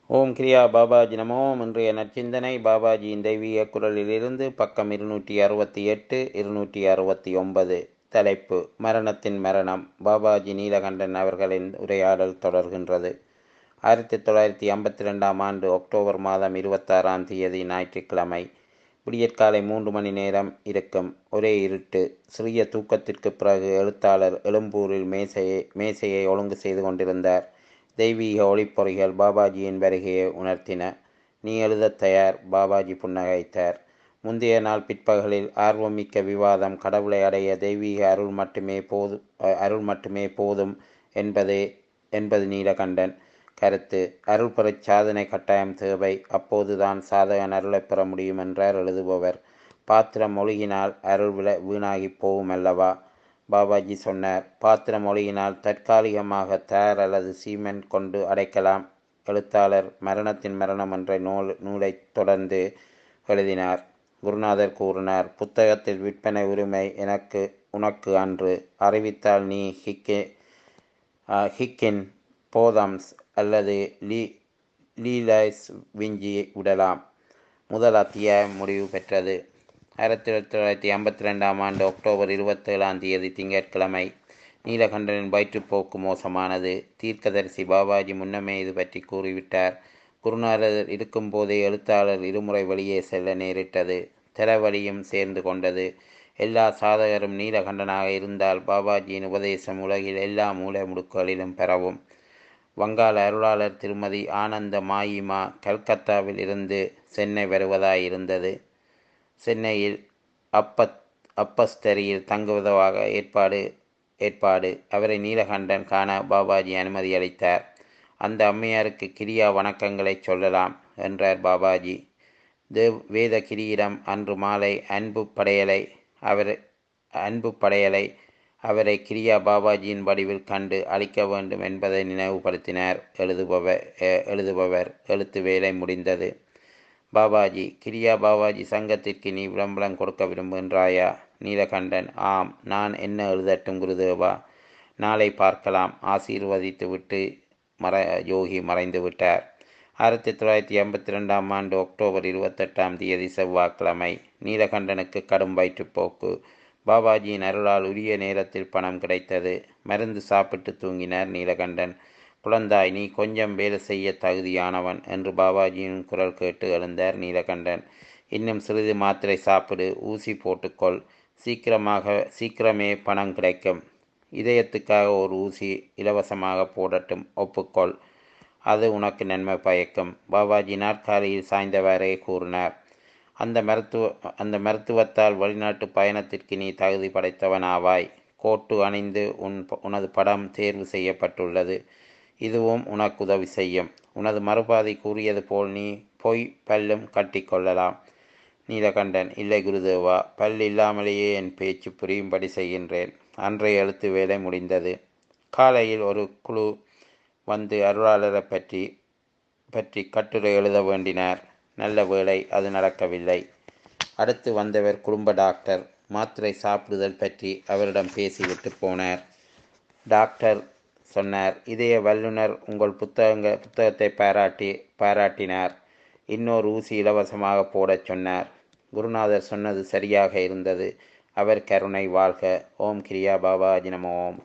ஓம் கிரியா பாபாஜி நமோம் இன்றைய நற்சிந்தனை பாபாஜியின் தெய்வீக குரலிலிருந்து பக்கம் இருநூற்றி அறுபத்தி எட்டு இருநூற்றி அறுபத்தி ஒன்பது தலைப்பு மரணத்தின் மரணம் பாபாஜி நீலகண்டன் அவர்களின் உரையாடல் தொடர்கின்றது ஆயிரத்தி தொள்ளாயிரத்தி ஐம்பத்தி ரெண்டாம் ஆண்டு அக்டோபர் மாதம் இருபத்தாறாம் தேதி ஞாயிற்றுக்கிழமை விடியற்காலை மூன்று மணி நேரம் இருக்கும் ஒரே இருட்டு சிறிய தூக்கத்திற்கு பிறகு எழுத்தாளர் எழும்பூரில் மேசையை மேசையை ஒழுங்கு செய்து கொண்டிருந்தார் தெய்வீக ஒளிப்பொறிகள் பாபாஜியின் வருகையை உணர்த்தின நீ எழுதத் தயார் பாபாஜி புன்னகைத்தார் முந்தைய நாள் பிற்பகலில் ஆர்வமிக்க விவாதம் கடவுளை அடைய தெய்வீக அருள் மட்டுமே போது அருள் மட்டுமே போதும் என்பதே என்பது நீலகண்டன் கருத்து அருள் பெறச் சாதனை கட்டாயம் தேவை அப்போதுதான் சாதகன் அருளை பெற முடியும் என்றார் எழுதுபவர் பாத்திரம் ஒழுகினால் அருள் வில வீணாகி போகும் அல்லவா பாபாஜி சொன்னார் பாத்திரம் ஒழுகினால் தற்காலிகமாக தார் அல்லது சீமெண்ட் கொண்டு அடைக்கலாம் எழுத்தாளர் மரணத்தின் மரணம் என்ற நூல் நூலை தொடர்ந்து எழுதினார் குருநாதர் கூறினார் புத்தகத்தில் விற்பனை உரிமை எனக்கு உனக்கு அன்று அறிவித்தால் நீ ஹிக்கே ஹிக்கின் போதம்ஸ் அல்லது லீ லீலைஸ் விஞ்சி விடலாம் முதல் அத்தியாயம் முடிவு பெற்றது ஆயிரத்தி தொள்ளாயிரத்தி ஐம்பத்தி ரெண்டாம் ஆண்டு அக்டோபர் இருபத்தேழாம் தேதி திங்கட்கிழமை நீலகண்டனின் வயிற்றுப்போக்கு மோசமானது தீர்க்கதரிசி பாபாஜி முன்னமே இது பற்றி கூறிவிட்டார் குருநாதர் இருக்கும்போதே எழுத்தாளர் இருமுறை வெளியே செல்ல நேரிட்டது தலைவலியும் சேர்ந்து கொண்டது எல்லா சாதகரும் நீலகண்டனாக இருந்தால் பாபாஜியின் உபதேசம் உலகில் எல்லா மூலை முடுக்குகளிலும் பெறவும் வங்காள அருளாளர் திருமதி ஆனந்த மாயிமா கல்கத்தாவில் இருந்து சென்னை வருவதாயிருந்தது சென்னையில் அப்பத் அப்பஸ்தரியில் தங்குவதாக ஏற்பாடு ஏற்பாடு அவரை நீலகண்டன் காண பாபாஜி அனுமதி அளித்தார் அந்த அம்மையாருக்கு கிரியா வணக்கங்களை சொல்லலாம் என்றார் பாபாஜி தேவ் வேத கிரியிடம் அன்று மாலை அன்பு படையலை அவர் அன்பு படையலை அவரை கிரியா பாபாஜியின் வடிவில் கண்டு அழிக்க வேண்டும் என்பதை நினைவுபடுத்தினார் எழுதுபவர் எழுதுபவர் எழுத்து வேலை முடிந்தது பாபாஜி கிரியா பாபாஜி சங்கத்திற்கு நீ விளம்பரம் கொடுக்க விரும்புகின்றாயா நீலகண்டன் ஆம் நான் என்ன எழுதட்டும் குருதேவா நாளை பார்க்கலாம் ஆசீர்வதித்து விட்டு மற யோகி மறைந்து விட்டார் ஆயிரத்தி தொள்ளாயிரத்தி எண்பத்தி ரெண்டாம் ஆண்டு அக்டோபர் இருபத்தெட்டாம் தேதி செவ்வாய்க்கிழமை நீலகண்டனுக்கு கடும் வயிற்றுப்போக்கு பாபாஜியின் அருளால் உரிய நேரத்தில் பணம் கிடைத்தது மருந்து சாப்பிட்டு தூங்கினார் நீலகண்டன் குழந்தாய் நீ கொஞ்சம் வேலை செய்ய தகுதியானவன் என்று பாபாஜியின் குரல் கேட்டு எழுந்தார் நீலகண்டன் இன்னும் சிறிது மாத்திரை சாப்பிடு ஊசி போட்டுக்கொள் சீக்கிரமாக சீக்கிரமே பணம் கிடைக்கும் இதயத்துக்காக ஒரு ஊசி இலவசமாக போடட்டும் ஒப்புக்கொள் அது உனக்கு நன்மை பயக்கும் பாபாஜி நாற்காலியில் சாய்ந்தவரே கூறினார் அந்த மருத்துவ அந்த மருத்துவத்தால் வெளிநாட்டு பயணத்திற்கு நீ தகுதி படைத்தவன் ஆவாய் கோட்டு அணிந்து உன் உனது படம் தேர்வு செய்யப்பட்டுள்ளது இதுவும் உனக்கு உதவி செய்யும் உனது மறுபாதை கூறியது போல் நீ பொய் பல்லும் கட்டிக்கொள்ளலாம் நீலகண்டன் இல்லை குருதேவா பல் இல்லாமலேயே என் பேச்சு புரியும்படி செய்கின்றேன் அன்றைய எழுத்து வேலை முடிந்தது காலையில் ஒரு குழு வந்து அருளாளரை பற்றி பற்றி கட்டுரை எழுத வேண்டினார் நல்ல வேளை அது நடக்கவில்லை அடுத்து வந்தவர் குடும்ப டாக்டர் மாத்திரை சாப்பிடுதல் பற்றி அவரிடம் பேசிவிட்டு போனார் டாக்டர் சொன்னார் இதய வல்லுனர் உங்கள் புத்தகங்க புத்தகத்தை பாராட்டி பாராட்டினார் இன்னொரு ஊசி இலவசமாக போடச் சொன்னார் குருநாதர் சொன்னது சரியாக இருந்தது அவர் கருணை வாழ்க ஓம் கிரியா பாபாஜி நம ஓம்